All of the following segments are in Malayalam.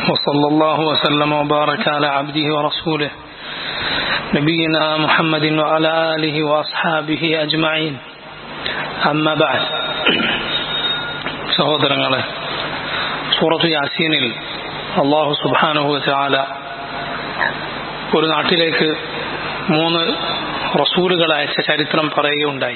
وصلى الله وسلم وبارك على عبده ورسوله نبينا محمد وعلى آله وأصحابه أجمعين أما بعد സഹോദരങ്ങളെ സൂറത്തു യാസീനിൽ അള്ളാഹു സുബാനുഹു ചാല ഒരു നാട്ടിലേക്ക് മൂന്ന് റസൂലുകൾ അയച്ച ചരിത്രം പറയുകയുണ്ടായി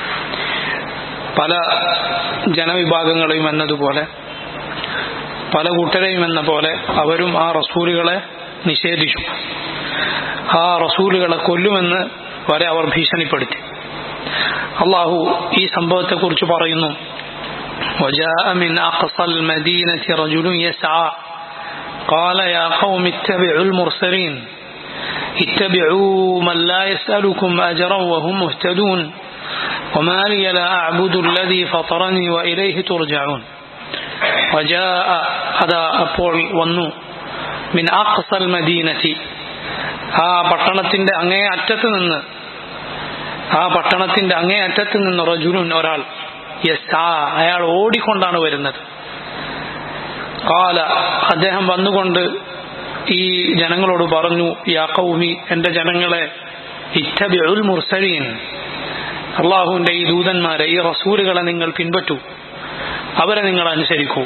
പല ജനവിഭാഗങ്ങളെയും എന്നതുപോലെ പല കൂട്ടരെയും എന്ന പോലെ അവരും ആ റസൂലുകളെ നിഷേധിച്ചു ആ റസൂലുകളെ കൊല്ലുമെന്ന് വരെ അവർ ഭീഷണിപ്പെടുത്തി അള്ളാഹു ഈ സംഭവത്തെക്കുറിച്ച് പറയുന്നു وجاء من أقصى المدينة رجل يسعى قال يا قوم اتبعوا المرسلين اتبعوا من لا يسألكم أجرا وهم مهتدون وما لي لا أعبد الذي فطرني وإليه ترجعون وجاء هذا അപ്പോൾ വന്നു മിൻ അഖ്സൽ മദീനത്തി ആ പട്ടണത്തിന്റെ അങ്ങേ അറ്റത്ത് നിന്ന് ആ പട്ടണത്തിന്റെ അങ്ങേ അറ്റത്ത് നിന്ന് റജുലുൻ ഒരാൾ യസ് ആ അയാൾ ഓടിക്കൊണ്ടാണ് വരുന്നത് കാല അദ്ദേഹം വന്നുകൊണ്ട് ഈ ജനങ്ങളോട് പറഞ്ഞു യാ കൗമി എന്റെ ജനങ്ങളെ ഇറ്റബിഉൽ മുർസലീൻ അള്ളാഹുവിന്റെ ഈ ദൂതന്മാരെ ഈ റസൂലുകളെ നിങ്ങൾ പിൻപറ്റൂ അവരെ നിങ്ങൾ അനുസരിക്കൂ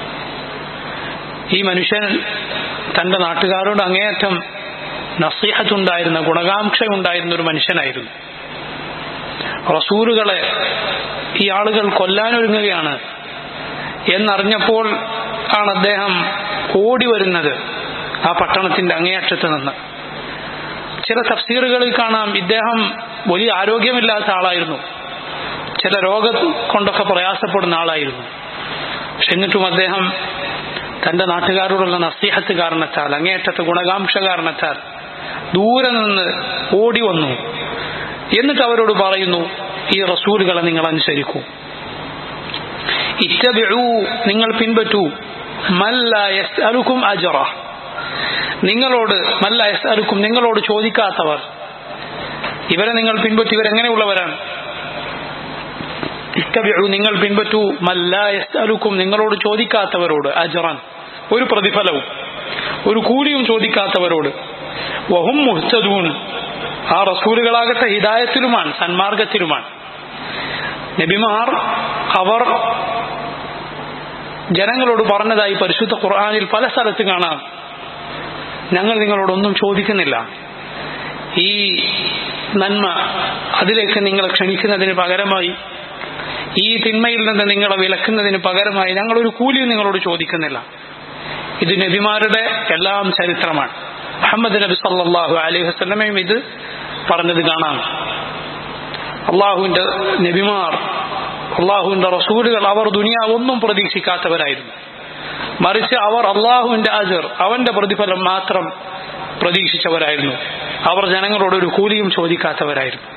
ഈ മനുഷ്യൻ തന്റെ നാട്ടുകാരോട് അങ്ങേയറ്റം നസീഹത്തുണ്ടായിരുന്ന ഗുണകാംക്ഷയുണ്ടായിരുന്ന ഒരു മനുഷ്യനായിരുന്നു റസൂലുകളെ ഈ ആളുകൾ കൊല്ലാനൊരുങ്ങുകയാണ് എന്നറിഞ്ഞപ്പോൾ ആണ് അദ്ദേഹം ഓടി വരുന്നത് ആ പട്ടണത്തിന്റെ അങ്ങേയറ്റത്ത് നിന്ന് ചില തഫ്സീറുകളിൽ കാണാം ഇദ്ദേഹം വലിയ ആരോഗ്യമില്ലാത്ത ആളായിരുന്നു ചില രോഗം കൊണ്ടൊക്കെ പ്രയാസപ്പെടുന്ന ആളായിരുന്നു പക്ഷെ എന്നിട്ടും അദ്ദേഹം തന്റെ നാട്ടുകാരോടുള്ള നസീഹത്ത് കാരണത്താൽ അങ്ങേയറ്റത്തെ ഗുണകാംക്ഷ കാരണത്താൽ ദൂരെ നിന്ന് ഓടി വന്നു എന്നിട്ട് അവരോട് പറയുന്നു ഈ റസൂലുകളെ നിങ്ങൾ അനുസരിക്കൂ ഇറ്റബിഴൂ നിങ്ങൾ പിൻപറ്റൂ മല്ല യസ് അലുക്കും അജറ നിങ്ങളോട് മല്ല യസ് അലുക്കും നിങ്ങളോട് ചോദിക്കാത്തവർ ഇവരെ നിങ്ങൾ പിൻപറ്റി ഇവരെങ്ങനെയുള്ളവരാണ് ഇറ്റബിഴു നിങ്ങൾ പിൻപറ്റൂ മല്ല യസ് അലുക്കും നിങ്ങളോട് ചോദിക്കാത്തവരോട് അജറാൻ ഒരു പ്രതിഫലവും ഒരു കൂലിയും ചോദിക്കാത്തവരോട് വഹും മുഹ്തദൂൻ ആ റസൂലുകളാകട്ടെ ഹിദായത്തിലുമാണ് സന്മാർഗത്തിലുമാണ് നബിമാർ അവർ ജനങ്ങളോട് പറഞ്ഞതായി പരിശുദ്ധ ഖുർആാനിൽ പല സ്ഥലത്ത് കാണാം ഞങ്ങൾ നിങ്ങളോടൊന്നും ചോദിക്കുന്നില്ല ഈ നന്മ അതിലേക്ക് നിങ്ങളെ ക്ഷണിക്കുന്നതിന് പകരമായി ഈ തിന്മയിൽ നിന്ന് നിങ്ങളെ വിലക്കുന്നതിന് പകരമായി ഞങ്ങൾ ഒരു കൂലിയും നിങ്ങളോട് ചോദിക്കുന്നില്ല ഇത് നബിമാരുടെ എല്ലാം ചരിത്രമാണ് മുഹമ്മദ് നബി സല്ലാഹു അലൈഹി വസ്ലമയും ഇത് പറഞ്ഞത് കാണാം അള്ളാഹുവിന്റെ നബിമാർ അള്ളാഹുവിന്റെ റസൂലുകൾ അവർ ദുനിയാവ് ഒന്നും പ്രതീക്ഷിക്കാത്തവരായിരുന്നു മറിച്ച് അവർ അള്ളാഹുവിന്റെ അജർ അവന്റെ പ്രതിഫലം മാത്രം പ്രതീക്ഷിച്ചവരായിരുന്നു അവർ ജനങ്ങളോട് ഒരു കൂലിയും ചോദിക്കാത്തവരായിരുന്നു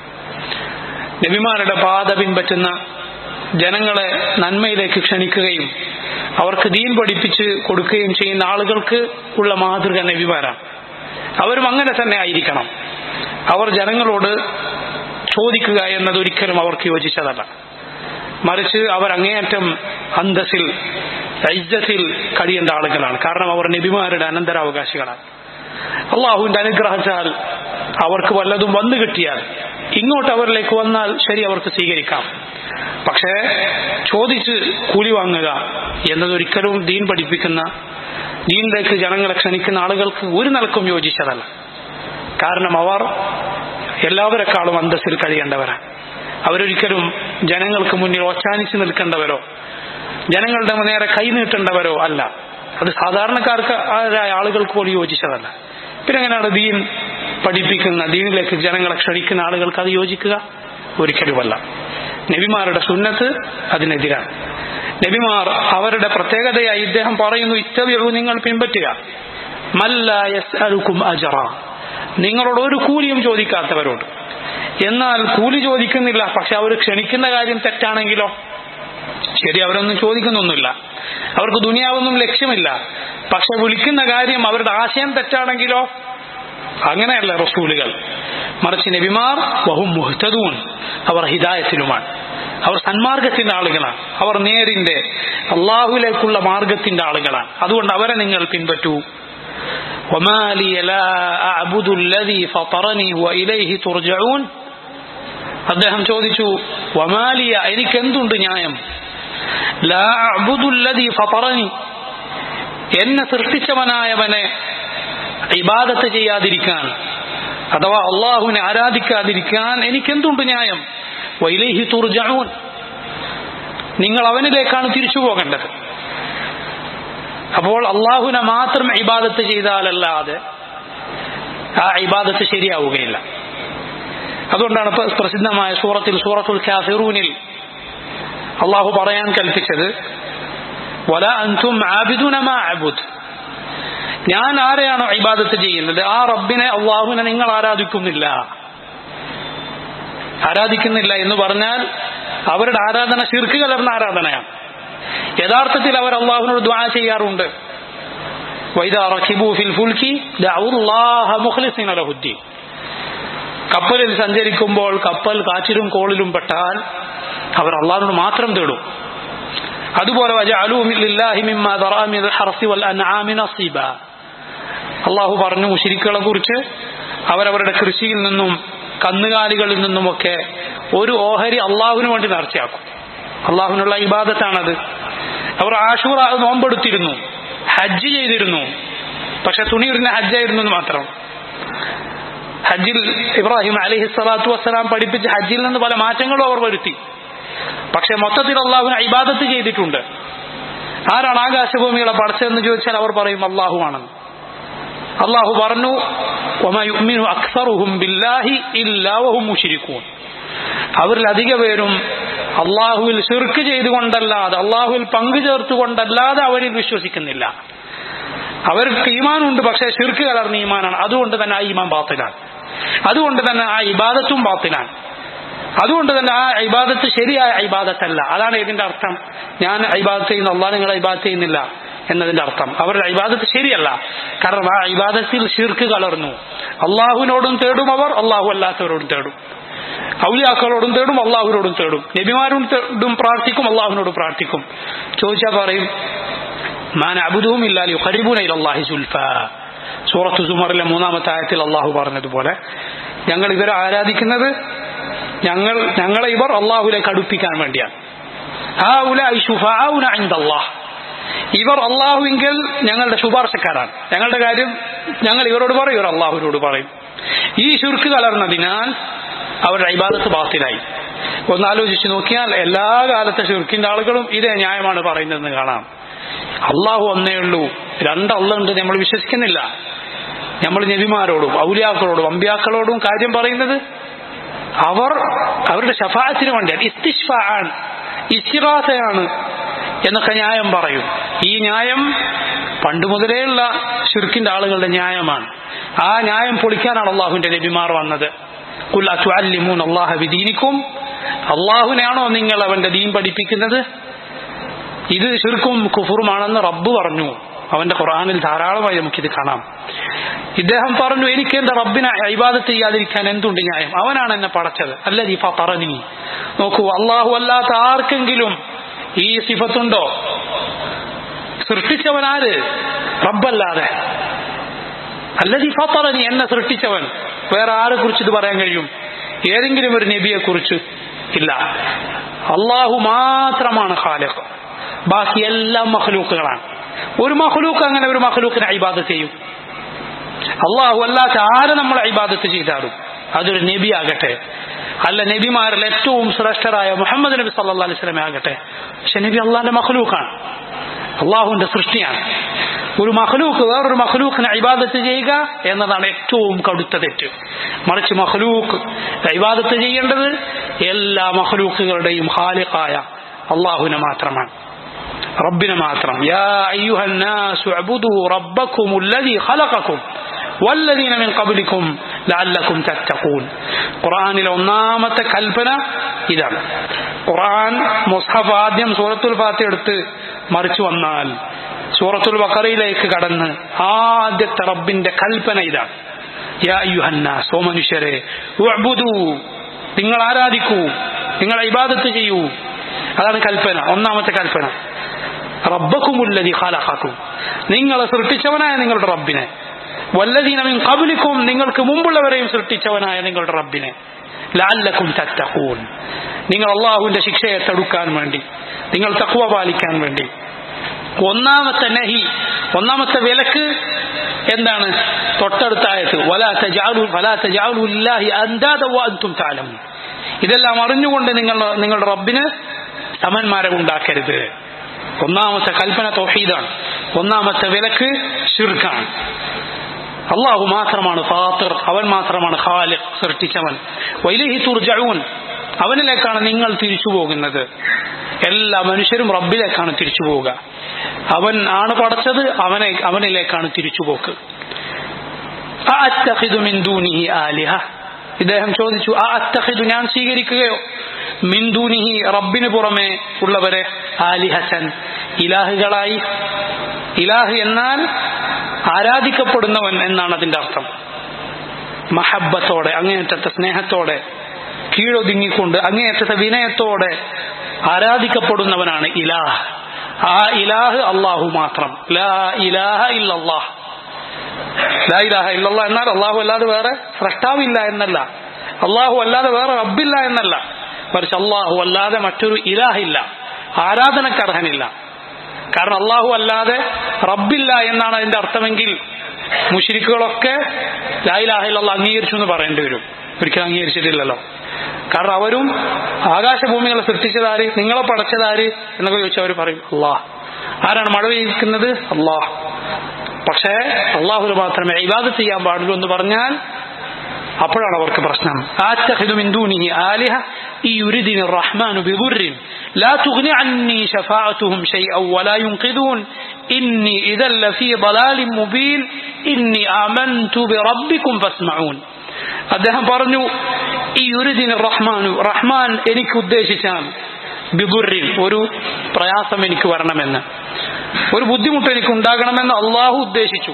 നബിമാരുടെ പാത പിൻപറ്റുന്ന ജനങ്ങളെ നന്മയിലേക്ക് ക്ഷണിക്കുകയും അവർക്ക് ദീൻ പഠിപ്പിച്ച് കൊടുക്കുകയും ചെയ്യുന്ന ആളുകൾക്ക് ഉള്ള മാതൃക നബിമാരാണ് അവരും അങ്ങനെ തന്നെ ആയിരിക്കണം അവർ ജനങ്ങളോട് ചോദിക്കുക എന്നത് ഒരിക്കലും അവർക്ക് യോജിച്ചതല്ല മറിച്ച് അവർ അങ്ങേയറ്റം അന്തസ്സിൽ ഐജത്തിൽ കഴിയേണ്ട ആളുകളാണ് കാരണം അവർ നബിമാരുടെ അനന്തരാവകാശികളാണ് അള്ളാഹുവിന്റെ അനുഗ്രഹിച്ചാൽ അവർക്ക് വല്ലതും വന്നു കിട്ടിയാൽ ഇങ്ങോട്ട് അവരിലേക്ക് വന്നാൽ ശരി അവർക്ക് സ്വീകരിക്കാം പക്ഷേ ചോദിച്ച് കൂലി വാങ്ങുക എന്നതൊരിക്കലും ദീൻ പഠിപ്പിക്കുന്ന ദീനിലേക്ക് ജനങ്ങളെ ക്ഷണിക്കുന്ന ആളുകൾക്ക് ഒരു നിലക്കും യോജിച്ചതല്ല കാരണം അവർ എല്ലാവരെക്കാളും അന്തസ്സിൽ കഴിയേണ്ടവരാണ് അവരൊരിക്കലും ജനങ്ങൾക്ക് മുന്നിൽ ഓച്ചാനിച്ച് നിൽക്കേണ്ടവരോ ജനങ്ങളുടെ നേരെ കൈ നീട്ടേണ്ടവരോ അല്ല അത് സാധാരണക്കാർക്ക് ആരായ ആളുകൾക്ക് പോലും യോജിച്ചതല്ല പിന്നെ എങ്ങനെയാണ് ദീൻ പഠിപ്പിക്കുന്ന ദീനിലേക്ക് ജനങ്ങളെ ക്ഷണിക്കുന്ന ആളുകൾക്ക് അത് യോജിക്കുക ഒരിക്കലുമല്ല നബിമാരുടെ സുന്നത്ത് അതിനെതിരാണ് നബിമാർ അവരുടെ പ്രത്യേകതയായി ഇദ്ദേഹം പറയുന്നു ഇത്തവ്യു നിങ്ങൾ പിൻപറ്റുക മല്ല യസ്അലുക്കും അജറ നിങ്ങളോട് ഒരു കൂലിയും ചോദിക്കാത്തവരോട് എന്നാൽ കൂലി ചോദിക്കുന്നില്ല പക്ഷെ അവർ ക്ഷണിക്കുന്ന കാര്യം തെറ്റാണെങ്കിലോ ശരി അവരൊന്നും ചോദിക്കുന്നൊന്നുമില്ല അവർക്ക് ദുനിയാവൊന്നും ലക്ഷ്യമില്ല പക്ഷെ വിളിക്കുന്ന കാര്യം അവരുടെ ആശയം തെറ്റാണെങ്കിലോ അങ്ങനെയല്ല റസൂലുകൾ മറിച്ച് നബിമാർ വഹും മുഹ്തദൂൻ അവർ ഹിദായത്തിലുമാണ് അവർ സന്മാർഗത്തിന്റെ ആളുകളാണ് അവർ നേരിന്റെ അള്ളാഹുലേക്കുള്ള മാർഗത്തിന്റെ ആളുകളാണ് അതുകൊണ്ട് അവരെ നിങ്ങൾ പിൻപറ്റൂ وما لي لا أعبد الذي فطرني وإليه ترجعون അദ്ദേഹം ചോദിച്ചു വമാലിയ എനിക്ക് എന്തുണ്ട് ന്യായം ലാ അഅ്ബുദുല്ലദീ ഫതറനി എന്നെ സൃഷ്ടിച്ചവനായവനെ ഇബാദത്ത് ചെയ്യാതിരിക്കാൻ അഥവാ അള്ളാഹുവിനെ ആരാധിക്കാതിരിക്കാൻ എനിക്കെന്തുണ്ട് ന്യായം വൈലേഹി തുർജഊൻ നിങ്ങൾ അവനിലേക്കാണ് തിരിച്ചു പോകേണ്ടത് അപ്പോൾ അള്ളാഹുവിനെ മാത്രം ഇബാദത്ത് ചെയ്താലല്ലാതെ ആ ഇബാദത്ത് ശരിയാവുകയില്ല അതുകൊണ്ടാണ് പ്രസിദ്ധമായ സൂറത്തിൽ സൂറത്തുൽ കാഫിറൂനിൽ അള്ളാഹു പറയാൻ കൽപ്പിച്ചത് വല അൻതും ആബിദുന മാ അബുദ് ഞാൻ ആരെയാണോ ഇബാദത്ത് ചെയ്യുന്നത് ആ റബ്ബിനെ അള്ളാഹുവിനെ നിങ്ങൾ ആരാധിക്കുന്നില്ല ആരാധിക്കുന്നില്ല എന്ന് പറഞ്ഞാൽ അവരുടെ ആരാധന ശിർക്ക് കലർന്ന ആരാധനയാണ് യഥാർത്ഥത്തിൽ അവർ അള്ളാഹുവിനോട് ദ്വാ ചെയ്യാറുണ്ട് കപ്പലിൽ സഞ്ചരിക്കുമ്പോൾ കപ്പൽ കാറ്റിലും കോളിലും പെട്ടാൽ അവർ അള്ളാഹിനോട് മാത്രം തേടും അതുപോലെ അള്ളാഹു പറഞ്ഞു മുഷിരിക്കുകളെ കുറിച്ച് അവരവരുടെ കൃഷിയിൽ നിന്നും കന്നുകാലികളിൽ നിന്നുമൊക്കെ ഒരു ഓഹരി അള്ളാഹുവിന് വേണ്ടി നേർച്ചയാക്കും അള്ളാഹുവിനുള്ള ഇബാദത്താണത് അവർ ആഷൂറ നോമ്പെടുത്തിരുന്നു ഹജ്ജ് ചെയ്തിരുന്നു പക്ഷെ തുണിയുറിഞ്ഞ ഹജ്ജായിരുന്നു എന്ന് മാത്രം ഹജ്ജിൽ ഇബ്രാഹിം അലഹി സ്വലാത്തു വസ്സലാം പഠിപ്പിച്ച ഹജ്ജിൽ നിന്ന് പല മാറ്റങ്ങളും അവർ വരുത്തി പക്ഷെ മൊത്തത്തിൽ അള്ളാഹുവിനെ ഇബാദത്ത് ചെയ്തിട്ടുണ്ട് ആരാണ് ആകാശഭൂമികളെ പടച്ചതെന്ന് ചോദിച്ചാൽ അവർ പറയും അള്ളാഹു ആണെന്ന് അള്ളാഹു പറഞ്ഞു അവരിൽ അധിക പേരും അള്ളാഹുവിൽ ഷിർക്ക് ചെയ്തുകൊണ്ടല്ലാതെ അള്ളാഹുവിൽ പങ്കു ചേർത്തുകൊണ്ടല്ലാതെ അവരിൽ വിശ്വസിക്കുന്നില്ല അവർക്ക് ഈമാനുണ്ട് പക്ഷേ ഷിർക്ക് കലർന്ന ഈമാനാണ് അതുകൊണ്ട് തന്നെ ആ ഈമാൻ ബാത്തിലാണ് അതുകൊണ്ട് തന്നെ ആ ഇബാദത്തും ബാത്തിലാണ് അതുകൊണ്ട് തന്നെ ആ ഇബാദത്ത് ശരിയായ ഇബാദത്തല്ല അതാണ് ഇതിന്റെ അർത്ഥം ഞാൻ ഇബാദത്ത് ചെയ്യുന്ന അള്ളാഹ് നിങ്ങളെ ഇബാദത്ത് ചെയ്യുന്നില്ല എന്നതിന്റെ അർത്ഥം അവരുടെ ഇബാദത്ത് ശരിയല്ല കാരണം ആ ഇബാദത്തിൽ ഷിർക്ക് കലർന്നു അള്ളാഹുവിനോടും തേടും അവർ അള്ളാഹു അല്ലാത്തവരോടും തേടും ഔലിയാക്കളോടും തേടും അള്ളാഹുവിനോടും തേടും നബിമാരോടും പ്രാർത്ഥിക്കും അള്ളാഹുവിനോട് പ്രാർത്ഥിക്കും ചോദിച്ചാൽ പറയും മാൻ അബുദവും ഇല്ലാലി ഖരീബുന അള്ളാഹി സുൽഫ സൂറത്ത് സുമറിലെ മൂന്നാമത്തെ ആയത്തിൽ അള്ളാഹു പറഞ്ഞതുപോലെ ഞങ്ങൾ ഇവരെ ആരാധിക്കുന്നത് ഞങ്ങൾ ഞങ്ങളെ ഇവർ അള്ളാഹുലേക്ക് അടുപ്പിക്കാൻ വേണ്ടിയാണ് ആ ഉല അള്ളാഹ് ഇവർ അള്ളാഹുവിങ്കിൽ ഞങ്ങളുടെ ശുപാർശക്കാരാണ് ഞങ്ങളുടെ കാര്യം ഞങ്ങൾ ഇവരോട് പറയും ഇവർ അള്ളാഹുവിനോട് പറയും ഈ ശുർക്ക് കലർന്നതിനാൽ അവരുടെ ഇബാദത്ത് ബാത്തിലായി ഒന്നാലോചിച്ച് നോക്കിയാൽ എല്ലാ കാലത്തെ ഷുർക്കിന്റെ ആളുകളും ഇതേ ന്യായമാണ് പറയുന്നതെന്ന് കാണാം അള്ളാഹു ഒന്നേ ഉള്ളൂ രണ്ട് അള്ളുണ്ട് നമ്മൾ വിശ്വസിക്കുന്നില്ല നമ്മൾ നബിമാരോടും ഔലിയാക്കളോടും അമ്പ്യാക്കളോടും കാര്യം പറയുന്നത് അവർ അവരുടെ ഷഫാത്തിന് വേണ്ടിയാണ് ഇസ്തിഷ്ഫാണ് ഇസ്തിറാസയാണ് എന്നൊക്കെ ന്യായം പറയും ഈ ന്യായം പണ്ട് മുതലേയുള്ള ഷുർക്കിന്റെ ആളുകളുടെ ന്യായമാണ് ആ ന്യായം പൊളിക്കാനാണ് അള്ളാഹുവിന്റെ നബിമാർ വന്നത് അള്ളാഹ വിദീനിക്കും അള്ളാഹുവിനെയാണോ നിങ്ങൾ അവന്റെ ദീൻ പഠിപ്പിക്കുന്നത് ഇത് ശുർക്കും കുഫുറുമാണെന്ന് റബ്ബ് പറഞ്ഞു അവന്റെ ഖുറാനിൽ ധാരാളമായി നമുക്കിത് കാണാം ഇദ്ദേഹം പറഞ്ഞു എനിക്ക് എന്റെ റബ്ബിനെ ഇബാദത്ത് ചെയ്യാതിരിക്കാൻ എന്തുണ്ട് ന്യായം അവനാണ് എന്നെ പടച്ചത് അല്ല ദീഫ പറഞ്ഞു നോക്കൂ അള്ളാഹു അല്ലാത്ത ആർക്കെങ്കിലും ഈ സിഫത്തുണ്ടോ സൃഷ്ടിച്ചവനാര് റബ്ബല്ലാതെ അല്ലതി ഫത്തറനി എന്നെ സൃഷ്ടിച്ചവൻ വേറെ ആരെ കുറിച്ച് ഇത് പറയാൻ കഴിയും ഏതെങ്കിലും ഒരു നബിയെ കുറിച്ച് ഇല്ല അള്ളാഹു മാത്രമാണ് ഖാലിഖ് ബാക്കി എല്ലാം മഹ്ലൂക്കുകളാണ് ഒരു മഹ്ലൂക്ക് അങ്ങനെ ഒരു മഹ്ലൂക്കിനെ ഇബാദത്ത് ചെയ്യും അള്ളാഹു അല്ലാത്ത ആരെ നമ്മൾ ഇബാദത്ത് ചെയ്താലും അതൊരു നബി ആകട്ടെ അല്ല നബിമാരിൽ ഏറ്റവും ശ്രേഷ്ഠരായ മുഹമ്മദ് നബി സല്ലാ അലൈഹി സ്വലമെ ആകട്ടെ പക്ഷെ നബി അള്ളാന്റെ മഹ്ലൂക്കാണ് അള്ളാഹുവിന്റെ സൃഷ്ടിയാണ് ഒരു മഹ്ലൂക്ക് വേറൊരു മഹ്ലൂക്കിനെ ഇബാദത്ത് ചെയ്യുക എന്നതാണ് ഏറ്റവും കടുത്ത തെറ്റ് മറിച്ച് മഹ്ലൂക്ക് ഇബാദത്ത് ചെയ്യേണ്ടത് എല്ലാ മഹ്ലൂക്കുകളുടെയും ഹാലിഖായ അള്ളാഹുവിനെ മാത്രമാണ് റബ്ബിനെ മാത്രം യാ അയ്യുഹന്നാസു അബ്ദു റബ്ബക്കും الذي خلقكم والذين من قبلكم لعلكم تتقون ഖുർആനിലെ ഒന്നാമത്തെ കൽപ്പന ഇതാണ് ഖുർആൻ മുസ്ഹഫ് ആദ്യം സൂറത്തുൽ ഫാത്തിഹ എടുത്ത് മറിച്ചു വന്നാൽ സൂറത്തുൽ ബഖറയിലേക്ക് കടന്ന് ആദ്യത്തെ റബ്ബിന്റെ കൽപ്പന ഇതാണ് യാ അയ്യുഹന്നാസ് ഓ മനുഷ്യരെ ഉഅ്ബുദു നിങ്ങൾ ആരാധിക്കൂ നിങ്ങൾ ഇബാദത്ത് ചെയ്യൂ അതാണ് കൽപ്പന ഒന്നാമത്തെ കൽപ്പന റബ്ബക്കുമുല്ലതി ഖാലഖാക്കും നിങ്ങളെ സൃഷ്ടിച്ചവനായ നിങ്ങളുടെ റബ്ബിനെ വല്ലദീനമിൻ കബുലിക്കും നിങ്ങൾക്ക് മുമ്പുള്ളവരെയും സൃഷ്ടിച്ചവനായ നിങ്ങളുടെ റബ്ബിനെ ലാല്ലക്കും തത്തഖൂൻ നിങ്ങൾ അള്ളാഹുവിന്റെ ശിക്ഷയെ തടുക്കാൻ വേണ്ടി നിങ്ങൾ തക്വ പാലിക്കാൻ വേണ്ടി ഒന്നാമത്തെ നഹി ഒന്നാമത്തെ വിലക്ക് എന്താണ് തൊട്ടടുത്ത ആയത്ത് വലാ തജാലു വലാ തജാലു ലില്ലാഹി അൻദാദ വഅൻതും തഅലമൂൻ ഇതെല്ലാം അറിഞ്ഞുകൊണ്ട് നിങ്ങൾ നിങ്ങളുടെ റബ്ബിന് സമന്മാരെ ഉണ്ടാക്കരുത് ഒന്നാമത്തെ കൽപ്പന തൗഹീദാണ് ഒന്നാമത്തെ വിലക്ക് ഷിർക്കാണ് അള്ളാഹു മാത്രമാണ് ഫാത്തിർ അവൻ മാത്രമാണ് ഖാലിഖ് സൃഷ്ടിച്ചവൻ വൈലഹി തുർജഊൻ അവനിലേക്കാണ് നിങ്ങൾ തിരിച്ചു പോകുന്നത് എല്ലാ മനുഷ്യരും റബ്ബിലേക്കാണ് തിരിച്ചു പോവുക അവൻ ആണ് പടച്ചത് അവനെ അവനിലേക്കാണ് തിരിച്ചുപോക്ക് അഅത്തഖിദു മിൻ ദൂനിഹി ആലിഹ ഇദ്ദേഹം ചോദിച്ചു ആ അത്തഖിദു ഞാൻ സ്വീകരിക്കുകയോ മിൻ ദൂനിഹി റബ്ബിന് പുറമെ ഉള്ളവരെ ആലിഹസൻ ഇലാഹുകളായി ഇലാഹ് എന്നാൽ ആരാധിക്കപ്പെടുന്നവൻ എന്നാണ് അതിന്റെ അർത്ഥം മഹബത്തോടെ അങ്ങേയറ്റത്തെ സ്നേഹത്തോടെ കീഴൊതുങ്ങിക്കൊണ്ട് അങ്ങേയറ്റത്തെ വിനയത്തോടെ ആരാധിക്കപ്പെടുന്നവനാണ് ഇലാഹ് ആ ഇലാഹ് അള്ളാഹു മാത്രം ലാ ഇലാഹ ഇല്ലല്ലാഹ് ലാ ഇലാഹ ഇല്ലല്ലാഹ് എന്നാൽ അള്ളാഹു അല്ലാതെ വേറെ സൃഷ്ടാവില്ല എന്നല്ല അള്ളാഹു അല്ലാതെ വേറെ റബ്ബില്ല എന്നല്ല മറിച്ച് അള്ളാഹു അല്ലാതെ മറ്റൊരു ഇലാഹില്ല ആരാധനക്കർഹനില്ല കാരണം അള്ളാഹു അല്ലാതെ റബ്ബില്ല എന്നാണ് അതിന്റെ അർത്ഥമെങ്കിൽ മുഷിരിക്കുകളൊക്കെ ലായിലാഹില്ല അംഗീകരിച്ചു എന്ന് പറയേണ്ടി വരും ഒരിക്കലും അംഗീകരിച്ചിട്ടില്ലല്ലോ കാരണം അവരും ആകാശഭൂമികളെ സൃഷ്ടിച്ചതാര് നിങ്ങളെ പടച്ചതാര് എന്നൊക്കെ ചോദിച്ചാൽ അവർ പറയും അള്ളാഹ് ആരാണ് മഴ പെയ്യിക്കുന്നത് അള്ളാഹ് പക്ഷേ അള്ളാഹുന് മാത്രമേ ഇബാദത്ത് ചെയ്യാൻ പാടുള്ളൂ എന്ന് പറഞ്ഞാൽ അപ്പോഴാണ് അവർക്ക് പ്രശ്നം ആറ്റഖിദു മിൻ ദൂനിഹി ആലിഹ ഈ യുരിദിനി റഹ്മാനു ബിദുർരിൻ لا تغني عني شفاعتهم شيئا ولا ينقذون إني إذا لفي ضلال مبين إني آمنت بربكم فاسمعون അദ്ദേഹം പറഞ്ഞു ഈ യുരിദിന് റഹ്മാനു റഹ്മാൻ എനിക്ക് ഉദ്ദേശിച്ചാൽ ബിബുറിൻ ഒരു പ്രയാസം എനിക്ക് വരണമെന്ന് ഒരു ബുദ്ധിമുട്ട് എനിക്ക് ഉണ്ടാകണമെന്ന് അള്ളാഹു ഉദ്ദേശിച്ചു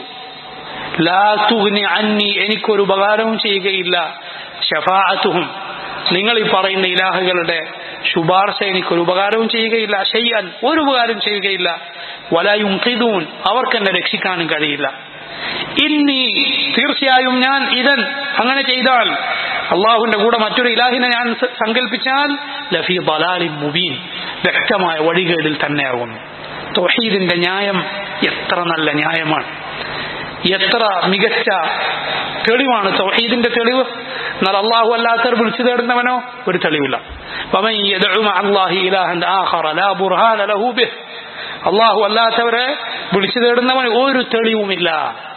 ലാ തുഗ്നി അന്നി എനിക്കൊരു ഉപകാരവും ചെയ്യുകയില്ല ഷഫാഅത്തുഹും നിങ്ങൾ ഈ പറയുന്ന ഇലാഹുകളുടെ ശുപാർശ എനിക്കൊരു ഉപകാരവും ചെയ്യുകയില്ല ചെയ്യാൻ ഒരു ഉപകാരം ചെയ്യുകയില്ല വലായും കിതൂൻ അവർക്ക് എന്നെ രക്ഷിക്കാനും കഴിയില്ല ഇന്നി തീർച്ചയായും ഞാൻ ഇതൻ അങ്ങനെ ചെയ്താൽ അള്ളാഹുവിന്റെ കൂടെ മറ്റൊരു ഇലാഹിനെ ഞാൻ സ- സങ്കല്പിച്ചാൽ ലഫി ബലാലി മുബീൻ വ്യക്തമായ വഴികേടിൽ തന്നെയാകുന്നു തൊഹീദിന്റെ ന്യായം എത്ര നല്ല ന്യായമാണ് എത്ര മികച്ച തെളിവാണ് തൗഹീദിന്റെ തെളിവ് എന്നാൽ അള്ളാഹു അല്ലാത്തവർ വിളിച്ചു തേടുന്നവനോ ഒരു തെളിവില്ല ومن يدع مع الله إلها آخر لا برهان له به അള്ളാഹു അല്ലാത്തവരെ വിളിച്ചു തേടുന്നവന് ഒരു തെളിവുമില്ല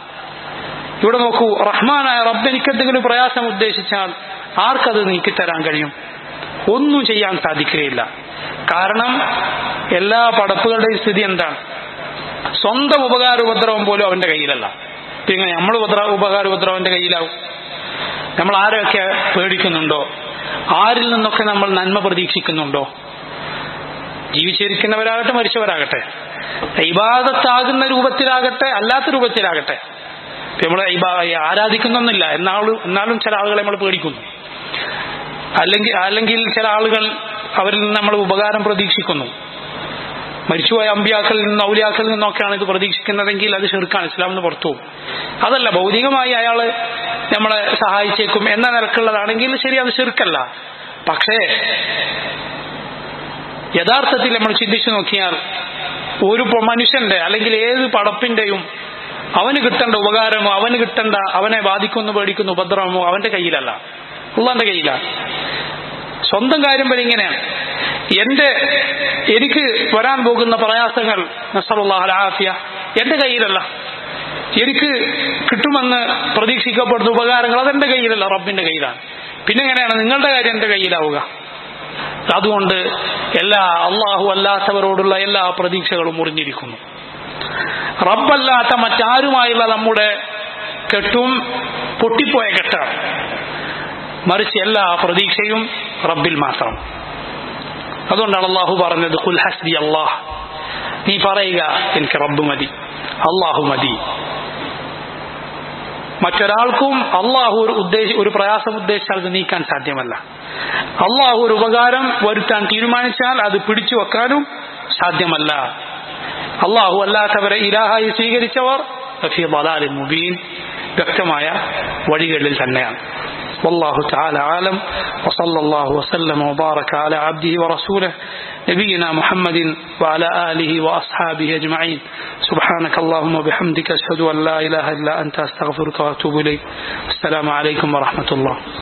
ഇവിടെ നോക്കൂ റഹ്മാനായ റബ്ബ് എനിക്ക് എന്തെങ്കിലും പ്രയാസം ഉദ്ദേശിച്ചാൽ ആർക്കത് നീക്കിത്തരാൻ കഴിയും ഒന്നും ചെയ്യാൻ സാധിക്കുകയില്ല കാരണം എല്ലാ പടപ്പുകളുടെയും സ്ഥിതി എന്താണ് സ്വന്തം ഉപകാര ഉപദ്രവം പോലും അവന്റെ കയ്യിലല്ല പിന്നെ നമ്മൾ ഉപദ്ര ഉപകാര ഉപദ്രവം അവന്റെ കയ്യിലാവും നമ്മൾ ആരെയൊക്കെ പേടിക്കുന്നുണ്ടോ ആരിൽ നിന്നൊക്കെ നമ്മൾ നന്മ പ്രതീക്ഷിക്കുന്നുണ്ടോ ജീവിച്ചിരിക്കുന്നവരാകട്ടെ മരിച്ചവരാകട്ടെ ഇബാദത്താകുന്ന രൂപത്തിലാകട്ടെ അല്ലാത്ത രൂപത്തിലാകട്ടെ നമ്മൾ ആരാധിക്കുന്നൊന്നുമില്ല എന്നാളും എന്നാലും ചില ആളുകളെ നമ്മൾ പേടിക്കുന്നു അല്ലെങ്കിൽ അല്ലെങ്കിൽ ചില ആളുകൾ അവരിൽ നിന്ന് നമ്മൾ ഉപകാരം പ്രതീക്ഷിക്കുന്നു മരിച്ചുപോയ അമ്പിയാക്കളിൽ നിന്നും ഔലിയാക്കളിൽ നിന്നൊക്കെയാണ് ഇത് പ്രതീക്ഷിക്കുന്നതെങ്കിൽ അത് ഷെർക്കാണ് ഇസ്ലാമിന് പുറത്തു പോകും അതല്ല ഭൗതികമായി അയാള് നമ്മളെ സഹായിച്ചേക്കും എന്ന നിലക്കുള്ളതാണെങ്കിൽ ശരി അത് ഷെർക്കല്ല പക്ഷേ യഥാർത്ഥത്തിൽ നമ്മൾ ചിന്തിച്ചു നോക്കിയാൽ ഒരു പ- മനുഷ്യന്റെ അല്ലെങ്കിൽ ഏത് പടപ്പിന്റെയും അവന് കിട്ടേണ്ട ഉപകാരമോ അവന് കിട്ടേണ്ട അവനെ ബാധിക്കുന്നു പേടിക്കുന്ന ഉപദ്രവമോ അവന്റെ കയ്യിലല്ല ഉള്ളവന്റെ കയ്യിലാണ് സ്വന്തം കാര്യം വരെ ഇങ്ങനെയാണ് എന്റെ എനിക്ക് വരാൻ പോകുന്ന പ്രയാസങ്ങൾ നസറുല്ലാഹലാഫിയ എന്റെ കയ്യിലല്ല എനിക്ക് കിട്ടുമെന്ന് പ്രതീക്ഷിക്കപ്പെടുന്ന ഉപകാരങ്ങൾ അതെന്റെ കയ്യിലല്ല റബ്ബിന്റെ കയ്യിലാണ് പിന്നെ എങ്ങനെയാണ് നിങ്ങളുടെ കാര്യം എന്റെ കയ്യിലാവുക അതുകൊണ്ട് എല്ലാ അള്ളാഹു അല്ലാത്തവരോടുള്ള എല്ലാ പ്രതീക്ഷകളും മുറിഞ്ഞിരിക്കുന്നു റബ്ബല്ലാത്ത മറ്റാരുമായുള്ള നമ്മുടെ കെട്ടും പൊട്ടിപ്പോയ കെട്ടാണ് മറിച്ച് എല്ലാ പ്രതീക്ഷയും റബ്ബിൽ മാത്രം അതുകൊണ്ടാണ് അള്ളാഹു പറഞ്ഞത് കുൽ ഹസ്ബി അള്ളാഹ് നീ പറയുക എനിക്ക് റബ്ബ് മതി അള്ളാഹു മതി മറ്റൊരാൾക്കും അള്ളാഹു ഒരു ഉദ്ദേശ ഒരു പ്രയാസം ഉദ്ദേശിച്ചാൽ അത് നീക്കാൻ സാധ്യമല്ല അള്ളാഹു ഒരു ഉപകാരം വരുത്താൻ തീരുമാനിച്ചാൽ അത് പിടിച്ചു വെക്കാനും സാധ്യമല്ല അള്ളാഹു അല്ലാത്തവരെ ഇലാഹായി സ്വീകരിച്ചവർ ഫീ ളലാലിൻ മുബീൻ വ്യക്തമായ വഴികളിൽ തന്നെയാണ് والله تعالى عالم وصلى الله وسلم وبارك على عبده ورسوله نبينا محمد وعلى آله وأصحابه أجمعين سبحانك اللهم وبحمدك أشهد أن لا إله إلا أنت أستغفرك وأتوب إليك السلام عليكم ورحمة الله